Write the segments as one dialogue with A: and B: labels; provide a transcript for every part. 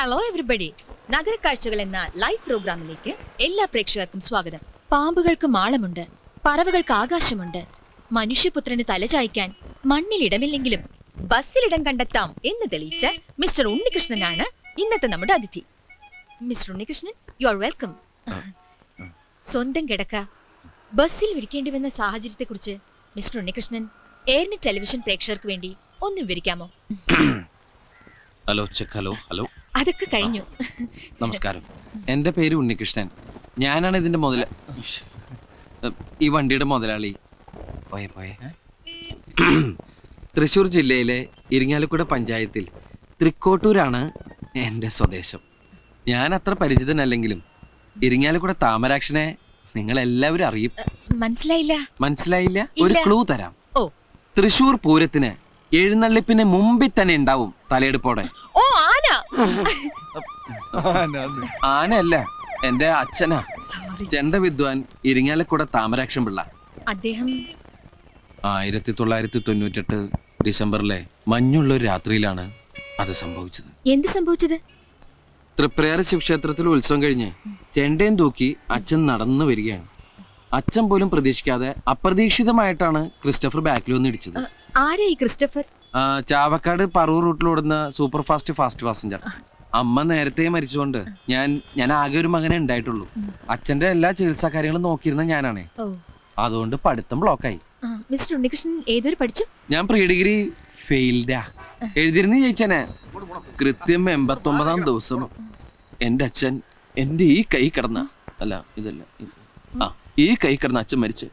A: Hello everybody നഗരക്കാഴ്ചകൾ എന്ന live പ്രോഗ്രാമിലേക്ക് എല്ലാ പ്രേക്ഷകർക്കും സ്വാഗതം പാമ്പുകൾക്ക് മാളമുണ്ട് പറവകൾക്ക് ആകാശമുണ്ട് മനുഷ്യപുത്രന് തലചായ്ക്കാൻ മണ്ണിൽ ഇടമില്ലെങ്കിലും ബസ്സിൽ ഇടം കണ്ടെത്താം എന്ന് തെളിയിച്ച മിസ്റ്റർ ഉണ്ണികൃഷ്ണനാണ് ഇന്നത്തെ നമ്മുടെ അതിഥി mister Unnikrishnan you are welcome സ്വന്തം കിടക്ക ബസ്സിൽ വിരിക്കേണ്ടി വന്ന സാഹചര്യത്തെക്കുറിച്ച് മിസ്റ്റർ ഉണ്ണികൃഷ്ണൻ എയർനെറ്റ് ടെലിവിഷൻ പ്രേക്ഷകർക്ക് വേണ്ടി ഒന്ന് വിവരിക്കാമോ
B: ഹലോ ചെക്ക് ഹലോ ഹലോ
A: അതൊക്കെ കഴിഞ്ഞു
B: നമസ്കാരം എൻ്റെ പേര് ഉണ്ണികൃഷ്ണൻ ഞാനാണ് ഇതിന്റെ മുതല ഉഷ്. ഈ വണ്ടിയുടെ മുതലാളി പോയെ പോയെ തൃശ്ശൂർ ജില്ലയിലെ ഇരിങ്ങാലക്കുട പഞ്ചായത്തിൽ തൃക്കോട്ടൂരാണ് എൻ്റെ സ്വദേശം ഞാൻ അത്ര പരിചിതനല്ലെങ്കിലും ഇരിങ്ങാലക്കുട താമരാക്ഷനെ നിങ്ങൾ എല്ലാവരും അറിയും
A: മനസ്സിലായില്ല
B: മനസ്സിലായില്ല ഒരു
A: ഇല്ല.
B: ക്ലൂ തരാം
A: ഓ
B: തൃശ്ശൂർ പൂരത്തിന് എഴുന്നള്ളിപ്പിന് മുമ്പിൽ തന്നെ ഉണ്ടാവും തലയെടുപ്പോടെ
A: ഓ ആന
B: ആനയല്ല എന്റെ അച്ഛനാ
A: സോറി
B: ചെണ്ട വിദ്വാൻ ഇരിങ്ങാലക്കുട താമരാക്ഷൻ പിള്ള
A: അദ്ദേഹം
B: ആയിരത്തി തൊള്ളായിരത്തി തൊണ്ണൂറ്റെട്ട് ഡിസംബറിലെ മഞ്ഞുള്ള ഒരു രാത്രിയിലാണ് അത് സംഭവിച്ചത്
A: എന്ത് സംഭവിച്ചത്
B: തൃപ്രയാർ ശിവക്ഷേത്രത്തിൽ ഉത്സവം കഴിഞ്ഞ് ചെണ്ടയും തൂക്കി അച്ഛൻ നടന്നു വരികയാണ് അച്ഛൻ പോലും പ്രതീക്ഷിക്കാതെ അപ്രതീക്ഷിതമായിട്ടാണ് ക്രിസ്റ്റഫർ ബാക്കിൽ വന്ന് ഇടിച്ചത്
A: അ, ആരാ ഈ ക്രിസ്റ്റഫർ
B: ആ, ചാവക്കാട് പറവൂർ റൂട്ടിലോടുന്ന സൂപ്പർ ഫാസ്റ്റ് ഫാസ്റ്റ് പാസഞ്ചർ അമ്മ നേരത്തെ മരിച്ചുകൊണ്ട് ഞാൻ ഞാൻ ആകെ ഒരു മകനെ ഉണ്ടായിട്ടുള്ളൂ അച്ഛന്റെ എല്ലാ ചികിത്സാ കാര്യങ്ങളും നോക്കിയിരുന്ന ഞാനാണേ
A: ഓ
B: അതുകൊണ്ട് പഠിത്തം ബ്ലോക്കായി
A: ആ, മിസ്റ്റർ ഉണ്ണികൃഷ്ണൻ ഏതൊരു പഠിച്ചു
B: ഞാൻ പ്രീ ഡിഗ്രി ഫെയിൽഡാ എഴുതിരുന്ന് ജയിച്ചനെ കൃത്യം എൺപത്തൊമ്പതാം ദിവസം എന്റെ അച്ഛൻ എന്റെ ഈ കൈ കിടന്ന അല്ല ഇതല്ല ഇത്. ആ ഈ കൈ കിടന്ന അച്ഛൻ മരിച്ച്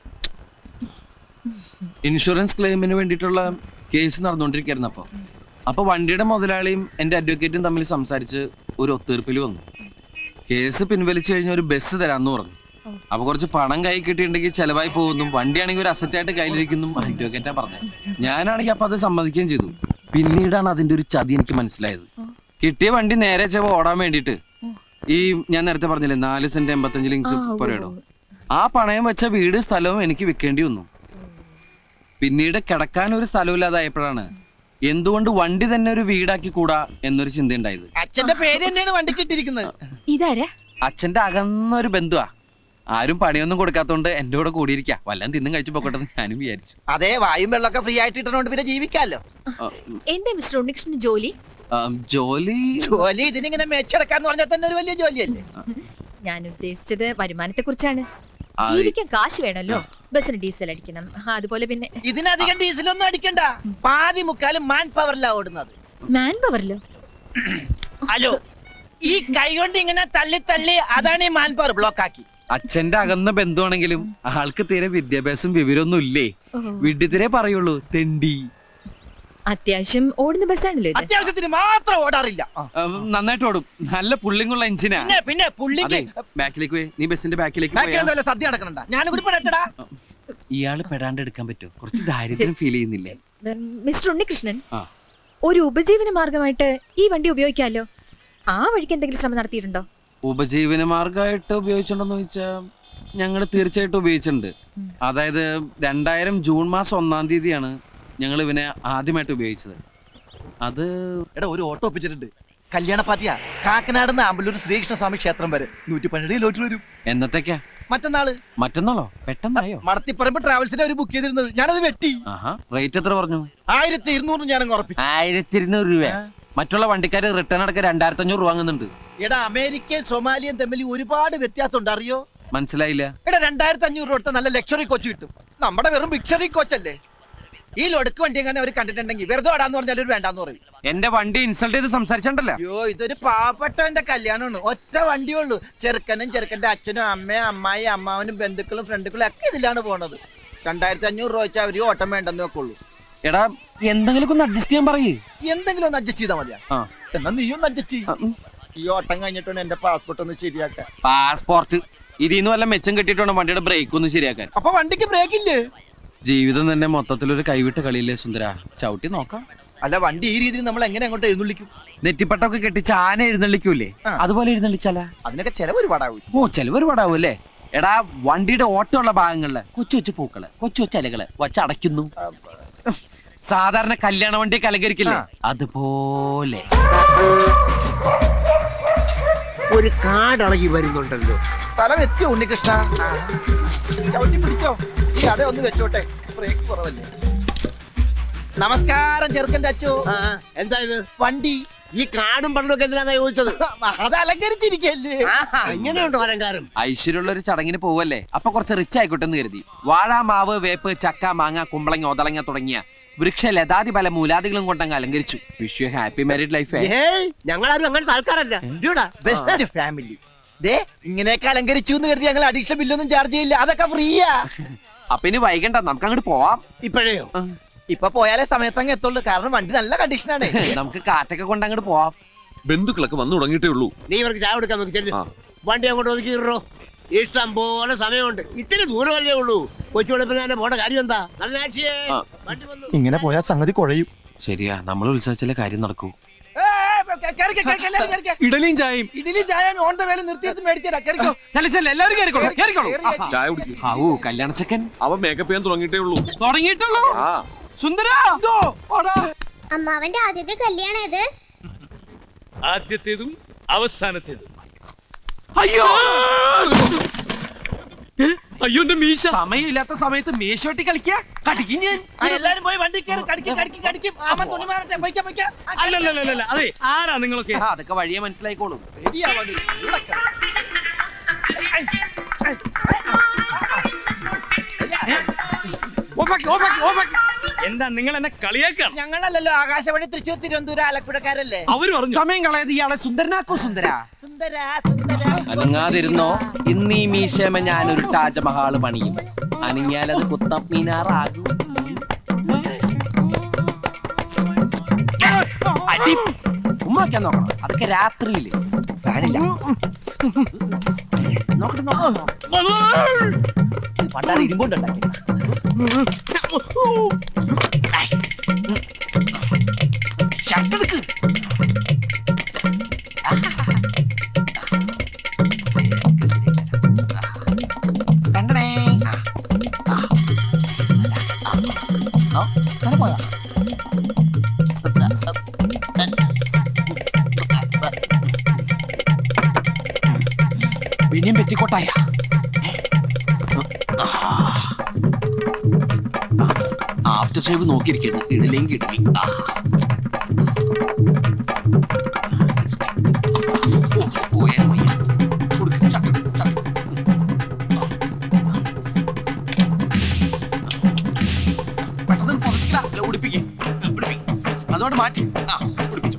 B: ഇൻഷുറൻസ് ക്ലെയിമിന് വേണ്ടിയിട്ടുള്ള കേസ് നടന്നുകൊണ്ടിരിക്കുകയായിരുന്നു അപ്പൊ അപ്പൊ വണ്ടിയുടെ മുതലാളിയും എന്റെ അഡ്വക്കേറ്റും തമ്മിൽ സംസാരിച്ച് ഒരു ഒത്തീർപ്പിൽ വന്നു കേസ് പിൻവലിച്ചു കഴിഞ്ഞ ഒരു ബസ് തരാന്ന് പറഞ്ഞു അപ്പൊ കുറച്ച് പണം കൈ കിട്ടിയിട്ടുണ്ടെങ്കിൽ ചെലവായി പോകുന്നു വണ്ടിയാണെങ്കിൽ ഒരു അസറ്റ് ആയിട്ട് കയ്യിലിരിക്കുന്നു അഡ്വക്കേറ്റാ പറഞ്ഞത് ഞാനാണെങ്കിൽ അപ്പൊ അത് സമ്മതിക്കുകയും ചെയ്തു പിന്നീടാണ് അതിന്റെ ഒരു ചതി എനിക്ക് മനസ്സിലായത് കിട്ടിയ വണ്ടി നേരെ ചെവ ഓടാൻ വേണ്ടിയിട്ട് ഈ ഞാൻ നേരത്തെ പറഞ്ഞില്ലേ നാല് സെന്റ് എൺപത്തഞ്ച് ലിങ്സ്
A: ആ, ഉവ്വ്
B: പുരയിടോ
A: ഉവ്വ്.
B: ആ പണയം വെച്ച വീട് സ്ഥലവും എനിക്ക് വിൽക്കേണ്ടി വന്നു പിന്നീട് കിടക്കാൻ ഒരു സ്ഥലമില്ലാതായപ്പോഴാണ് എന്തുകൊണ്ട് വണ്ടി തന്നെ ഒരു വീടാക്കി കൂടാ എന്നൊരു ചിന്ത ഉണ്ടായത്
C: അച്ഛന്റെ പേര് തന്നെയാണ് വണ്ടിക്ക് ഇട്ടിരിക്കുന്നത്
A: ഇതാരാ
B: അച്ഛന്റെ അകന്ന ഒരു ബന്ധുവാ ആരും പണിയൊന്നും കൊടുക്കാത്തോണ്ട് എന്റെ കൂടെ കൂടിയിരിക്കാ വല്ലതും തിന്നും കഴിച്ചു പോക്കട്ടെ എന്ന് ഞാനും വിചാരിച്ചു
C: അതെ വായും വെള്ളമൊക്കെ ഫ്രീ ആയിട്ട് ഇട്ടണോണ്ട് പിന്നെ ജീവിക്കാലോ
B: ആ,
A: എന്താ മിസ്റ്റർ ഉണ്ണികൃഷ്ണൻ ജോലി
B: ആ, ജോലി
C: ജോലി ഇതിനിങ്ങനെ മെച്ചെടുക്കാന്ന് പറഞ്ഞാൽ തന്നെ ഒരു വലിയ ജോലിയല്ലേ
A: ഞാൻ ഉദ്ദേശിച്ചത് വരുമാനത്തെ കുറിച്ചാണ്
B: ആ,
A: ജീവിക്കാൻ കാശ് വേണമല്ലോ ബസ്സിന് ഡീസൽ അടിക്കണം ആ, അതുപോലെ പിന്നെ
C: ഇതിനധികം ഡീസലൊന്നും അടിക്കണ്ട പാതി മുക്കാലും മാൻ പവറിലാ ഓടുന്നത്
A: മാൻ പവറിലോ
C: ഹലോ ഈ കൈ കൊണ്ട് ഇങ്ങനെ തള്ളി തള്ളി അതാണ് ഈ മാൻ പവർ ബ്ലോക്ക് ആക്കി
B: അച്ഛന്റെ അകന്ന ബന്ധുവാണെങ്കിലും ആൾക്ക് തീരെ വിദ്യാഭ്യാസം വിവരമൊന്നും ഇല്ലേ
A: ഓ,
B: വിഡ്ഢിത്തിരെ പറയുള്ളൂ തെണ്ടി
A: അത്യാവശ്യം ഓടുന്ന ബസ്സാണല്ലോ ഇത്
C: അത്യാവശ്യത്തിന് മാത്രം ഓടാറില്ല ആ.
B: ആ, നന്നായിട്ട് ഓടും നല്ല പുള്ളിങ്ങുള്ള എഞ്ചിനാ
C: പിന്നെ പിന്നെ പുള്ളിക്ക്
B: അതെ ബാക്കിലേക്ക് പോയി നീ ബസിന്റെ ബാക്കിലേക്ക്
C: ബാക്കി
B: പോയാ
C: എന്താ വല്ല സദ്യ നടക്കണണ്ട ഞാൻ കൂടി പെടട്ടടാ
B: ഇയാള് പെടാണ്ട് എടുക്കാൻ പറ്റുമോ കുറച്ച് ദാരിദ്ര്യം ഫീൽ ചെയ്യുന്നില്ലേ
A: ഉം, മിസ്റ്റർ ഉണ്ണികൃഷ്ണൻ
B: ആ
A: ഒരു ഉപജീവന മാർഗമായിട്ട് ഈ വണ്ടി ഉപയോഗിക്കാമല്ലോ ആ വഴിക്ക് എന്തെങ്കിലും ശ്രമം നടത്തിയിട്ടുണ്ടോ
B: ഉപജീവന മാർഗമായിട്ട് ഉപയോഗിച്ചിട്ടുണ്ടോന്ന് ചോദിച്ചാൽ ഞങ്ങൾ തീർച്ചയായിട്ടും ഉപയോഗിച്ചിട്ടുണ്ട് അതായത് രണ്ടായിരം ജൂൺ മാസം ഒന്നാം തീയതിയാണ് ഞങ്ങൾ ഇവനെ ആദ്യമായിട്ട് ഉപയോഗിച്ചത് അത്
C: എടാ ഒരു ഓട്ടോ ഒപ്പിച്ചിട്ടുണ്ട് കല്യാണ പാർട്ടിയാ കാക്കനാട് നിന്ന് ആമ്പല്ലൂർ ശ്രീകൃഷ്ണ സ്വാമി ക്ഷേത്രം വരെ നൂറ്റി പന്ത്രണ്ട് കിലോമീറ്റർ വരും
B: എന്നത്തേക്കാ
C: മറ്റന്നാള്
B: മറ്റന്നാളോ പെട്ടെന്നായോ
C: മടത്തിപ്പറമ്പ് ട്രാവൽസിനെ ഒരു ബുക്ക് ചെയ്തിരുന്നത് ഞാനത് വെട്ടി
B: ആഹാ റേറ്റ് എത്ര പറഞ്ഞു
C: ആയിരത്തി ഇരുന്നൂറ് ഞാനങ്ങ് ഉറപ്പിച്ചു
B: ആയിരത്തി ഇരുന്നൂറ് രൂപ മറ്റുള്ള വണ്ടിക്കാര് റിട്ടേൺ അടക്കം രണ്ടായിരത്തി അഞ്ഞൂറ് രൂപ വാങ്ങുന്നുണ്ട്
C: എടാ അമേരിക്കയും സൊമാലിയും തമ്മിൽ ഒരുപാട് വ്യത്യാസമുണ്ട് അറിയോ
B: മനസ്സിലായില്ല
C: എടാ രണ്ടായിരത്തി അഞ്ഞൂറ് രൂപ കൊടുത്ത നല്ല ലക്ഷറി കോച്ച് കിട്ടും നമ്മുടെ വെറും ബിക്ഷറി കോച്ചല്ലേ ഈ ലൊടുക്ക് വണ്ടി എങ്ങനെ അവർ കണ്ടിട്ടുണ്ടെങ്കിൽ വെറുതെ ഓടാന്ന് പറഞ്ഞാൽ ഒരു വേണ്ടാന്ന് പറയും
B: എന്റെ വണ്ടി ഇൻസൾട്ട് ചെയ്ത് സംസാരിച്ചിട്ടുണ്ടല്ലോ
C: അയ്യോ ഇതൊരു പാവപ്പെട്ടവന്റെ കല്യാണമാണ് ഒറ്റ വണ്ടിയേ ഉള്ളൂ ചെറുക്കനും ചെറുക്കന്റെ അച്ഛനും അമ്മയും അമ്മായി അമ്മാവനും ബന്ധുക്കളും ഫ്രണ്ടുക്കളും ഒക്കെ ഇതിലാണ് പോണത് രണ്ടായിരത്തി അഞ്ഞൂറ് രൂപ വെച്ചാൽ അവര് ഓട്ടം വേണ്ടെന്ന് വെക്കുള്ളൂ
B: എടാ എന്തെങ്കിലും ഒന്ന് അഡ്ജസ്റ്റ് ചെയ്യാൻ പറയേ
C: എന്തെങ്കിലും ഒന്ന് അഡ്ജസ്റ്റ് ചെയ്താൽ മതിയാ
B: ആ
C: എന്നാ നീ ഒന്ന് അഡ്ജസ്റ്റ് ചെയ്യും ഈ ഓട്ടം കഴിഞ്ഞിട്ടാണ് എന്റെ പാസ്പോർട്ട് ഒന്ന് ശരിയാക്കാൻ
B: പാസ്പോർട്ട് ഇതിന്ന് വല്ല മെച്ചം കിട്ടിയിട്ടുണ്ട് വണ്ടിയുടെ ബ്രേക്ക് ഒന്ന് ശരിയാക്കാൻ
C: അപ്പൊ വണ്ടിക്ക് ബ്രേക്ക് ഇല്ലേ
B: ജീവിതം തന്നെ മൊത്തത്തിലൊരു കൈവിട്ട കളിയില്ലേ സുന്ദര ചവിട്ടി നോക്കാം
C: അല്ല വണ്ടി ഈ രീതിയിൽ നമ്മൾ എങ്ങനെ അങ്ങോട്ട് എഴുന്നള്ളിക്കും
B: നെറ്റിപ്പട്ടൊക്കെ കെട്ടിച്ച് ആന എഴുന്നള്ളിക്കൂലേ
C: ആ.
B: അതുപോലെ എഴുന്നള്ളിച്ചാലാ
C: അതിനൊക്കെ ചെലവ് ഒരുപാടാവും
B: ഓ ചെലവ് പാടാവും അല്ലേ എടാ വണ്ടിയുടെ ഓട്ടമുള്ള ഭാഗങ്ങളില് കൊച്ചു കൊച്ചു പൂക്കള് കൊച്ചു കൊച്ചു ഇലകള് വച്ചടയ്ക്കുന്നു സാധാരണ കല്യാണ വണ്ടിയൊക്കെ അലങ്കരിക്കില്ലേ
C: ആ.
B: അതുപോലെ
D: ഒരു കാടളകി വരുന്നുണ്ടല്ലോ
C: സ്ഥലം എത്തിയോ ഉണ്ണികൃഷ്ണ ചവിട്ടി പിടിച്ചോ ഈ അട ഒന്ന് വെച്ചോട്ടെ ബ്രേക്ക് കുറവല്ലേ നമസ്കാരം ചെറുക്കൻ്റെ അച്ചു
D: ആ, എന്താ ഇത്
C: വണ്ടി
D: ഈ കാടും പണ്ടൊക്കെ എന്തിനാ ചോദിച്ചത്
C: അത് അലങ്കരിച്ചിരിക്കല്ലേ
D: ആഹാ, ഇങ്ങനെയുണ്ടോ അലങ്കാരം
B: ഐശ്വര്യമുള്ള ഒരു ചടങ്ങിന് പോവല്ലേ അപ്പൊ കുറച്ച് റിച്ച് ആയിക്കോട്ടെ എന്ന് കരുതി വാഴ മാവ് വേപ്പ് ചക്ക മാങ്ങ കുമ്പളങ്ങ ഒതളങ്ങ തുടങ്ങിയ വൃക്ഷ ലതാതി പല മൂലാദികളും കൊണ്ടങ്ങ് അലങ്കരിച്ചു wish you happy married life
D: ഏയ് ഞങ്ങളാരും അങ്ങനത്തെ ആൾക്കാരല്ല ഇടിയോടാ.
C: ബെസ്റ്റ് ഫാമിലി ദേ ഇങ്ങനെയൊക്കെ അലങ്കരിച്ചു എന്ന് കരുതി ഞങ്ങൾ അഡീഷണൽ ബില്ലൊന്നും ചാർജ് ചെയ്യില്ല അതൊക്കെ ഫ്രീയാ
B: അപ്പൊ ഇനി വൈകണ്ട നമുക്ക് അങ്ങോട്ട് പോവാം
D: ഇപ്പോഴേയോ
C: ഇപ്പൊ പോയാലേ സമയത്തങ്ങ് എത്തുള്ളൂ കാരണം വണ്ടി നല്ല കണ്ടീഷനാണ്
B: നമുക്ക് കാറ്റൊക്കെ കൊണ്ട് അങ്ങോട്ട് പോവാം
E: ബന്ധുക്കളൊക്കെ വന്നു തുടങ്ങിയിട്ടേ ഉള്ളൂ
D: നീ ഇവർക്ക് ചായ കൊടുക്കാൻ നോക്കി ചെല്ലു
E: ആ.
D: വണ്ടി അങ്ങോട്ട് ഒതുക്കിയിട്ടോ ഇഷ്ടം പോലെ സമയമുണ്ട് ഇത്തിരി ദൂരമല്ലേ ഉള്ളൂ കൊച്ചു വെളുപ്പിന് തന്നെ പോണ്ട കാര്യം എന്താ നല്ല ആക്ഷിയേ
B: ആ.
D: വണ്ടി വന്നു
C: ഇങ്ങനെ പോയാൽ സംഗതി കുഴയും
B: ശരിയാ നമ്മൾ ഉത്സവിച്ചാലേ കാര്യം നടക്കൂ
F: ഇഡലിയും ചായയും
C: ഇഡലി ചായ ഓൺ ദ വേല നിർത്തിയെടുത്ത് മേടിച്ചേരാ കേറിക്കോ
B: ചെല്ല ചെല്ല എല്ലാവരും കേറിക്കോളൂ കേറിക്കോളൂ
C: കേറി.
E: ചായ കുടിക്കും
B: ഹാവൂ കല്യാണ ചെക്കൻ
E: അവൻ മേക്കപ്പ് ചെയ്യാൻ തുടങ്ങിയിട്ടേ ഉള്ളൂ
B: തുടങ്ങിയിട്ടുള്ളൂ
E: ആ
B: സുന്ദര
G: അമ്മാവന്റെ ആദ്യത്തെ കല്യാണം ഇത്
F: ആദ്യത്തേതും അവസാനത്തേതും
B: അയ്യോ
F: ഏ? അയ്യോ എന്റെ മീശ
B: സമയമില്ലാത്ത സമയത്ത് മേശോട്ടി കളിക്കാ കടിക്കും ഞാൻ
C: ആ, എല്ലാരും പോയി വണ്ടി കയറി കടിക്കും കടിക്കും കടിക്കും ആമ തുണി മാറട്ടെ വയ്ക്കാം വയ്ക്കാം ആ, കേറി.
F: അല്ലല്ലല്ല അതെ ആരാ നിങ്ങളൊക്കെ
B: ആ, അതൊക്കെ വഴിയെ മനസ്സിലായിക്കോളും
C: ശരിയാ വണ്ടി. ഇവിടെ കേറ്.
F: ഓഫാക്കി, ഓഫാക്കി, ഓഫാക്കി. എന്താ നിങ്ങൾ എന്നെ കളിയാക്കാണ്
C: ഞങ്ങളല്ലല്ലോ ആകാശവാണി തൃശ്ശൂർ തിരുവനന്തപുരം ആലപ്പുഴക്കാരല്ലേ
F: അവര് പറഞ്ഞു
B: സമയം കളയത് ഇയാളെ സുന്ദരനാക്കോ സുന്ദര
C: സുന്ദര സുന്ദര
B: അനങ്ങാതിരുന്നോ ഇന്ന് ഈ മീശമ ഞാനൊരു താജ്മഹാള് പണിയും അനങ്ങിയാലത് കുത്തം മീനാറാകും അടി. ഉമ്മാക്കാൻ നോക്കണം അതൊക്കെ രാത്രിയില്
C: ഫാനില്ല
B: നോക്കട്ടെ നോക്കണം
C: പണ്ടാറ് ഇരുമ്പുണ്ടാക്കി
B: ഷർട്ടെടുക്ക് കണ്ടണേ ആ. ആ. ആ. ആ. അങ്ങനെ പോയോ? പിന്നെയും പെറ്റിക്കോട്ടായ ആഫ്റ്റർ ഷേവ് നോക്കിയിരിക്കുന്നു ഇടലെങ്കിൽ ഇടലി ആ ഓ, പോയാൽ വയ്യ. കൊടുക്ക്, ചട്ടെടു, ചട്ടെടു. പെട്ടെന്ന് പുറത്തില്ല, അല്ല, ഉടുപ്പിക്ക്. ഉടുപ്പിക്ക്. അതുകൊണ്ട് മാറ്റി ആ ഉടുപ്പിച്ചു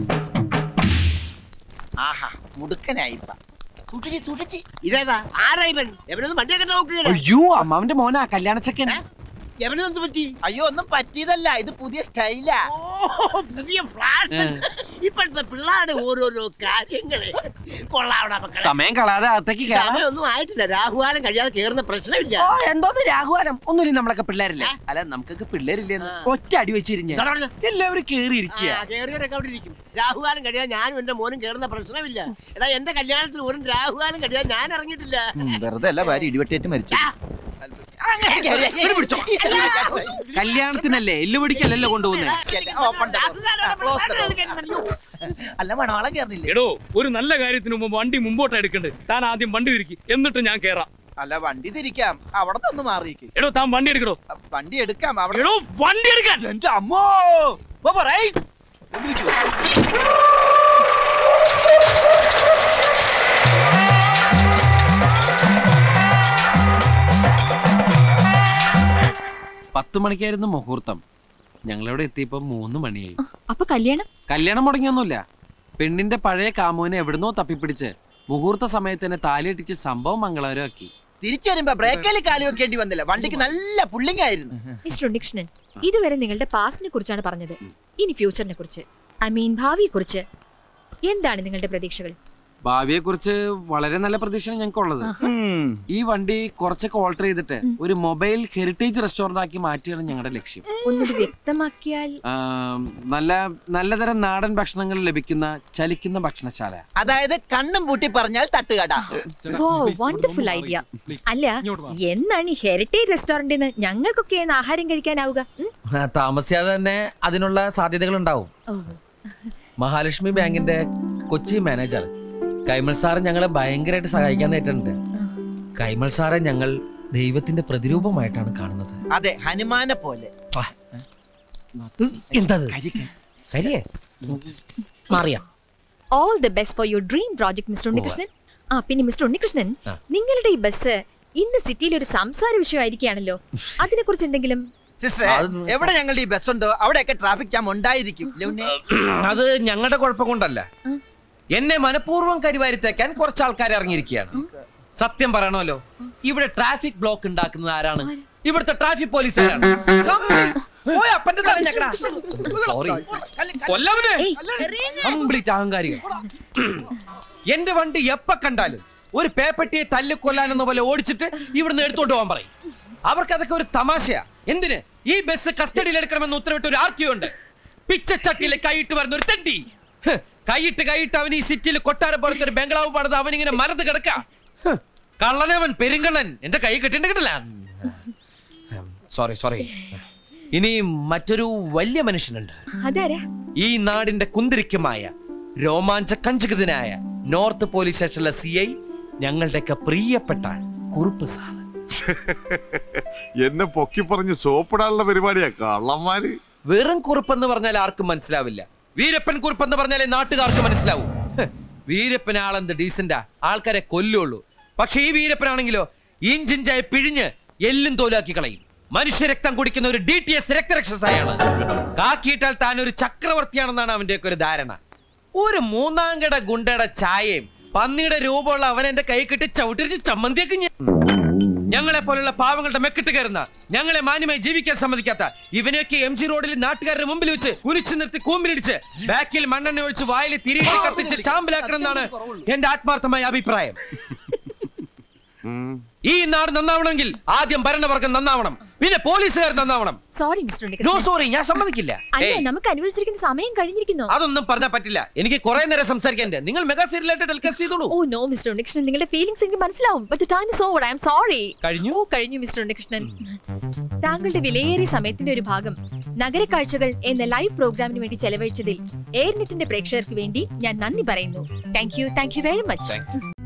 C: ആഹാ മുടുക്കനായിപ്പ സൂക്ഷിച്ച് സൂക്ഷിച്ച്
D: ഇതേതാ ആരാ ഇവൻ എവനൊന്നും വണ്ടിയൊക്കെ നോക്കുകയാണ്
B: അയ്യോ അമ്മാവന്റെ മോനാ കല്യാണ ചെക്കൻ
D: എവനെന്ത് പറ്റി
C: അയ്യോ ഒന്നും പറ്റിയതല്ല ഇത് പുതിയ സ്റ്റൈലാ
D: ഓ പുതിയ ഫ്ലാഷ് ഇപ്പോഴത്തെ പിള്ളേരുടെ ഓരോരോ കാര്യങ്ങള് കൊള്ളാവണ മക്കളെ
B: സമയം കളയാതെ അകത്തേക്ക് കയറാം
D: സമയമൊന്നും ആയിട്ടില്ല രാഹുകാലം കഴിയാതെ കേറുന്ന പ്രശ്നമില്ല
B: ഓ എന്തോന്ന് രാഘുവാനം ഒന്നുമില്ല നമ്മളൊക്കെ പിള്ളേരല്ലേ അല്ല നമുക്കൊക്കെ പിള്ളേരില്ലേ
D: ആ.
B: ഒറ്റ അടി വെച്ചിരിഞ്ഞ
D: ഇതാ പറഞ്ഞെ.
B: എല്ലാവരും കേറി ഇരിക്കുക
D: ആ, കേറിയവരൊക്കെ അവിടെ ഇരിക്കും രാഹുകാലം കഴിയാൻ ഞാനും എന്റെ മോനും കേറുന്ന പ്രശ്നമില്ല എടാ എന്റെ കല്യാണത്തിന് ഒരു രാഹുകാലം കഴിയാൻ ഞാൻ ഇറങ്ങിയിട്ടില്ല
C: വെറുതെ അല്ല ഭാര്യ ഇടിവെട്ടേറ്റ് മരിച്ചു
D: ആ.
C: അങ്ങനെ പിടിച്ചോ
B: കല്യാണത്തിനല്ലേ എല്ലു പിടിക്കല്ലല്ലോ കൊണ്ടുപോകുന്നേ
D: രാഹുകാലം അവിടെ പ്രശ്നം എടുക്കരുതല്ലോ.
C: അല്ല മണവാളം കേറില്ലേ
F: എടോ ഒരു നല്ല കാര്യത്തിന് മുമ്പ് വണ്ടി മുമ്പോട്ട് എടുക്കണ്ടേ താൻ ആദ്യം വണ്ടി തിരിക്കി എന്നിട്ട് ഞാൻ കേറാം
C: അല്ല വണ്ടി തിരിക്കാം അവിടെ നിന്ന് മാറിയേക്ക്
F: എടോ താൻ വണ്ടി എടുക്കടോ
C: വണ്ടി എടുക്കാം അവിടെ
F: എടോ വണ്ടി എടുക്കാൻ
C: എന്റെ അമ്മോ പോ, പോ, റൈറ്റ്. എന്തിരിക്കുവാ?
B: പത്ത് മണിക്കായിരുന്നു മുഹൂർത്തം ഞങ്ങളിവിടെ എത്തിയപ്പോ മൂന്ന് മണിയായി
A: അപ്പൊ കല്യാണം
B: കല്യാണം മുടങ്ങിയൊന്നുമില്ല പെണ്ണിന്റെ പഴയ കാമുവിനെ എവിടുന്നോ തപ്പിപ്പിടിച്ച് മുഹൂർത്ത സമയത്ത് തന്നെ താലിയിട്ടിച്ച് സംഭവം മംഗളകരമാക്കി
C: തിരിച്ചു വരുമ്പോ ബ്രേക്കിൽ കാലി വെക്കേണ്ടി വന്നില്ല വണ്ടിക്ക് നല്ല പുള്ളിങ് ആയിരുന്നു
A: മിസ്റ്റർ ഉണ്ണികൃഷ്ണൻ ഇതുവരെ നിങ്ങളുടെ പാസ്റ്റിനെ കുറിച്ചാണ് പറഞ്ഞത് ഇനി ഫ്യൂച്ചറിനെ കുറിച്ച് ഐ മീൻ ഭാവിയെ കുറിച്ച് എന്താണ് നിങ്ങളുടെ പ്രതീക്ഷകൾ
B: ഭാവിയെ കുറിച്ച് വളരെ നല്ല പ്രതീക്ഷയാണ് ഞങ്ങൾക്ക് ഉള്ളത് ഈ വണ്ടി കുറച്ചൊക്കെ ഓൾട്ടർ ചെയ്തിട്ട് ഒരു മൊബൈൽ ഹെറിറ്റേജ് റെസ്റ്റോറന്റ് ആക്കി മാറ്റിയാണ് ഞങ്ങളുടെ ലക്ഷ്യം
A: ഒന്നുകൂടി വ്യക്തമാക്കിയാൽ
B: ആം, നല്ല നല്ലതരം നാടൻ ഭക്ഷണങ്ങൾ ലഭിക്കുന്ന ചലിക്കുന്ന ഭക്ഷണശാല
C: അതായത് കണ്ണും പൂട്ടി പറഞ്ഞാൽ തട്ടുകട
A: ഓ വണ്ടർഫുൾ ഐഡിയ അല്ല എന്നാണ് ഈ ഹെറിറ്റേജ് റെസ്റ്റോറന്റിൽ ഞങ്ങൾക്കൊക്കെ എന്ന് ആഹാരം കഴിക്കാനാവുക ഉം?
H: താമസിയാതെ തന്നെ അതിനുള്ള സാധ്യതകൾ ഉണ്ടാവും
A: ഓ
H: മഹാലക്ഷ്മി ബാങ്കിന്റെ കൊച്ചി മാനേജർ
B: കൈമൾ സാറ് ഞങ്ങളെ ഭയങ്കരമായിട്ട് സഹായിക്കാൻ നേരിട്ടുണ്ട് കൈമൾ സാറെ ഞങ്ങൾ ദൈവത്തിന്റെ പ്രതിരൂപമായിട്ടാണ് കാണുന്നത്
C: അതെ ഹനുമാനെ പോലെ
B: എന്തത്
C: കരിക്ക്.
B: കരിയേ മാറിയാ
A: all the best for your dream project mister Unnikrishnan ആ പിന്നെ മിസ്റ്റർ ഉണ്ണികൃഷ്ണൻ
B: ആ.
A: നിങ്ങളുടെ ഈ ബസ് ഇന്ന് സിറ്റിയിലെ ഒരു സംസാര വിഷയമായിരിക്കുകയാണല്ലോ അതിനെ കുറിച്ച് എന്തെങ്കിലും
C: സിസ്റ്ററെ
B: അത്
C: എവിടെ ഞങ്ങളുടെ ഈ ബസ് ഉണ്ടോ അവിടെയൊക്കെ ട്രാഫിക് ജാം ഉണ്ടായിരിക്കും ഇല്ലേ ഉണ്ണി?
B: അത് ഞങ്ങളുടെ കുഴപ്പം കൊണ്ടല്ല എന്നെ മനഃപൂർവ്വം കരിവാരിത്തേക്കാൻ കുറച്ച് ആൾക്കാർ ഇറങ്ങിയിരിക്കുകയാണ് സത്യം പറയണമല്ലോ ഇവിടെ ട്രാഫിക് ബ്ലോക്ക് ഉണ്ടാക്കുന്നത് ആരാണ് ഇവിടുത്തെ ട്രാഫിക് പോലീസുകാരാണ് പോയി അപ്പന്റെ തല ഞെക്കടാ. Sorry. കൊല്ലവനെ കംപ്ലീറ്റ് അഹങ്കാരികൾ എന്റെ വണ്ടി എപ്പ കണ്ടാലും ഒരു പേപ്പട്ടിയെ തല്ലിക്കൊല്ലാനെന്ന പോലെ ഓടിച്ചിട്ട് ഇവിടുന്ന് എടുത്തോണ്ട് പോകാൻ പറയും അവർക്ക് അതൊക്കെ ഒരു തമാശയാ എന്തിന് ഈ ബസ് കസ്റ്റഡിയിൽ എടുക്കണമെന്ന് ഉത്തരവിട്ട് ഒരു ആർക്കിയോ ഉണ്ട് പിച്ചച്ചട്ടിയിൽ കൈയിട്ട് വരുന്ന ഒരു തെണ്ടി ഹ്, കൈയിട്ട് കൈയിട്ട് അവൻ ഈ സിറ്റിയിൽ കൊട്ടാര പോലത്തെ ഒരു ബംഗ്ലാവ് പണിത് അവൻ ഇങ്ങനെ മരത്ത് കിടക്ക കള്ളനവൻ പെരുങ്കള്ളൻ എന്റെ കൈ കിട്ടിണ്ട് കിട്ടില്ല സോറി സോറി ഇനി മറ്റൊരു വലിയ മനുഷ്യനുണ്ട്
A: അതാരാ
B: ഈ നാടിന്റെ കുന്തിരിക്കുമായ രോമാഞ്ച കഞ്ചുകിതനായ നോർത്ത് പോലീസ് സ്റ്റേഷനിലെ സി ഐ ഞങ്ങളുടെയൊക്കെ പ്രിയപ്പെട്ട കുറുപ്പ് സാർ
E: എന്നെ പൊക്കി പറഞ്ഞ് സോപ്പിടാനുള്ള പരിപാടിയാ കള്ളന്മാര്
B: വെറും കുറുപ്പെന്ന് പറഞ്ഞാൽ ആർക്കും മനസ്സിലാവില്ല വീരപ്പൻ കുറുപ്പെന്ന് പറഞ്ഞാലേ നാട്ടുകാർക്ക് മനസ്സിലാവൂ ഹ്, വീരപ്പൻ ആളെന്ത് ഡീസന്റാ ആൾക്കാരെ കൊല്ലുള്ളൂ പക്ഷെ ഈ വീരപ്പനാണെങ്കിലോ ഇഞ്ചിഞ്ചായി പിഴിഞ്ഞ് എല്ലും തോലാക്കി കളയും മനുഷ്യരക്തം കുടിക്കുന്ന ഒരു ഡി ടി എസ് രക്തരക്ഷസായാണ് കാക്കിയിട്ടാൽ താൻ ഒരു ചക്രവർത്തിയാണെന്നാണ് അവന്റെയൊക്കെ ഒരു ധാരണ ഒരു മൂന്നാംകട ഗുണ്ടയുടെ ചായയും പന്നിയുടെ രൂപമുള്ള അവൻ എന്റെ കൈ കിട്ടി ചവിട്ടിരിച്ച് ചമ്മന്തിയൊക്കെ ഞാൻ ഞങ്ങളെ പോലുള്ള പാവങ്ങളുടെ മെക്കിട്ട് കയറുന്ന ഞങ്ങളെ മാന്യമായി ജീവിക്കാൻ സമ്മതിക്കാത്ത ഇവനെയൊക്കെ എം ജി റോഡിൽ നാട്ടുകാരുടെ മുമ്പിൽ വെച്ച് കുനിച്ചു നിർത്തി കൂമ്പിലിടിച്ച് ബാക്കിൽ മണ്ണെണ്ണ ഒഴിച്ച് വായിൽ തിരികെ കത്തിച്ച് ചാമ്പലാക്കണം എന്നാണ് എന്റെ ആത്മാർത്ഥമായ അഭിപ്രായം ഈ നാട് നന്നാവണമെങ്കിൽ ആദ്യം ഭരണവർഗം നന്നാവണം പിന്നെ പോലീസുകാർ നന്നാവണം
A: sorry mister
B: no
A: Unnikrishnan
B: sorry ഞാൻ സമ്മതിക്കില്ല
A: അല്ല
B: ഏയ്,
A: നമുക്ക് അനുവദിച്ചിരിക്കുന്ന സമയം കഴിഞ്ഞിരിക്കുന്നു
B: അതൊന്നും പറഞ്ഞാൽ പറ്റില്ല എനിക്ക് കുറെ നേരം സംസാരിക്കാൻ നിങ്ങൾ മെഗാ സീരിയലായിട്ട് ടെലികാസ്റ്റ് ചെയ്തോളൂ
A: ഓ നോ മിസ്റ്റർ ഉണ്ണികൃഷ്ണൻ നിങ്ങളുടെ ഫീലിംഗ്സ് എനിക്ക് മനസ്സിലാവും but time is over I am sorry
B: കഴിഞ്ഞു
A: ഓ കഴിഞ്ഞു മിസ്റ്റർ ഉണ്ണികൃഷ്ണൻ താങ്കളുടെ വിലയേറിയ സമയത്തിന്റെ ഒരു ഭാഗം നഗരക്കാഴ്ചകൾ എന്ന ലൈവ് പ്രോഗ്രാമിന് വേണ്ടി ചെലവഴിച്ചതിൽ എയർനെറ്റിന്റെ പ്രേക്ഷകർക്ക് വേണ്ടി ഞാൻ നന്ദി പറയുന്നു thank you thank you very much